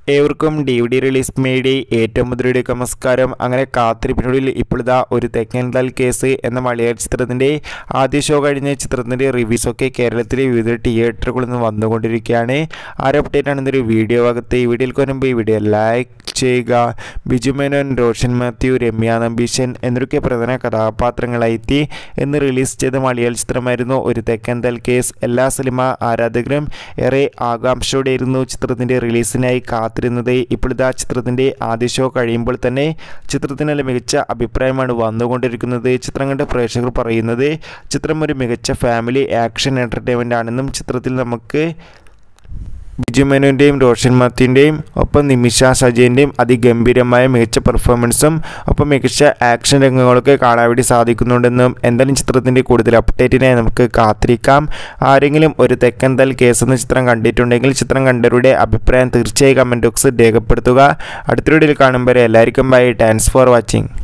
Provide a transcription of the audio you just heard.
ഏവർക്കും D V D release മേടി ഏറ്റവും മുതലയുടെ നമസ്കാരം അങ്ങനെ കാത്തിരിപ്പിനുള്ളിൽ ഇപ്പോഴിതാ ഒരു തെക്കൻതൽ കേസ് എന്ന മലയാള ചിത്രത്തിൻ്റെ ആദ്യ ഷോ കഴിഞ്ഞ ചിത്രത്തിൻ്റെ റിവ്യൂസൊക്കെ കേരളത്തിലെ വിവിധ തിയേറ്ററുകളിൽ നിന്ന് വന്നുകൊണ്ടിരിക്കുകയാണ് ആ ഒരു അപ്ഡേറ്റ് ആണ് ഇന്നൊരു വീഡിയോ ഭാഗത്ത് ഈ വീഡിയോയിൽ വരുമ്പോൾ ഈ വീഡിയോ ലൈക്ക് ചെയ്യുക ബിജു മേനോൻ റോഷൻ മാത്യു രമ്യ നമ്പീശൻ എന്നൊക്കെ പ്രധാന കഥാപാത്രങ്ങളായെത്തി എന്ന് റിലീസ് ചെയ്ത മലയാള ചിത്രമായിരുന്നു ഒരു തെക്കൻതൽ കേസ് എല്ലാ സിനിമ ആരാധകരും ഏറെ ആകാംക്ഷയോടെയായിരുന്നു ചിത്രത്തിൻ്റെ റിലീസിനായി കാത്തിരുന്നത് ഇപ്പോഴിതാ ചിത്രത്തിൻ്റെ ആദ്യ ഷോ കഴിയുമ്പോൾ തന്നെ ചിത്രത്തിന് നല്ല മികച്ച അഭിപ്രായമാണ് വന്നുകൊണ്ടിരിക്കുന്നത് ചിത്രം കണ്ട പ്രേക്ഷകർ പറയുന്നത് ചിത്രം ഒരു മികച്ച ഫാമിലി ആക്ഷൻ എൻ്റർടൈൻമെൻ്റ് ആണെന്നും ചിത്രത്തിൽ നമുക്ക് ബിജു മേനോൻ്റെയും റോഷൻ മാത്യുവിൻ്റെയും ഒപ്പം നിമിഷ സജയൻ്റെയും അതിഗംഭീരമായ മികച്ച പെർഫോമൻസും ഒപ്പം മികച്ച ആക്ഷൻ രംഗങ്ങളൊക്കെ കാണാൻ വേണ്ടി സാധിക്കുന്നുണ്ടെന്നും എന്തായാലും ചിത്രത്തിൻ്റെ കൂടുതൽ അപ്ഡേറ്റിനായി നമുക്ക് കാത്തിരിക്കാം ആരെങ്കിലും ഒരു തെക്കൻ തൽ കേസ് എന്ന ചിത്രം കണ്ടിട്ടുണ്ടെങ്കിൽ ചിത്രം കണ്ടവരുടെ അഭിപ്രായം തീർച്ചയായും കമൻറ്റ് ബോക്സിൽ രേഖപ്പെടുത്തുക അടുത്ത വീഡിയോയിൽ കാണുമ്പോൾ എല്ലാവർക്കും ബൈ താങ്ക്സ് ഫോർ വാച്ചിങ്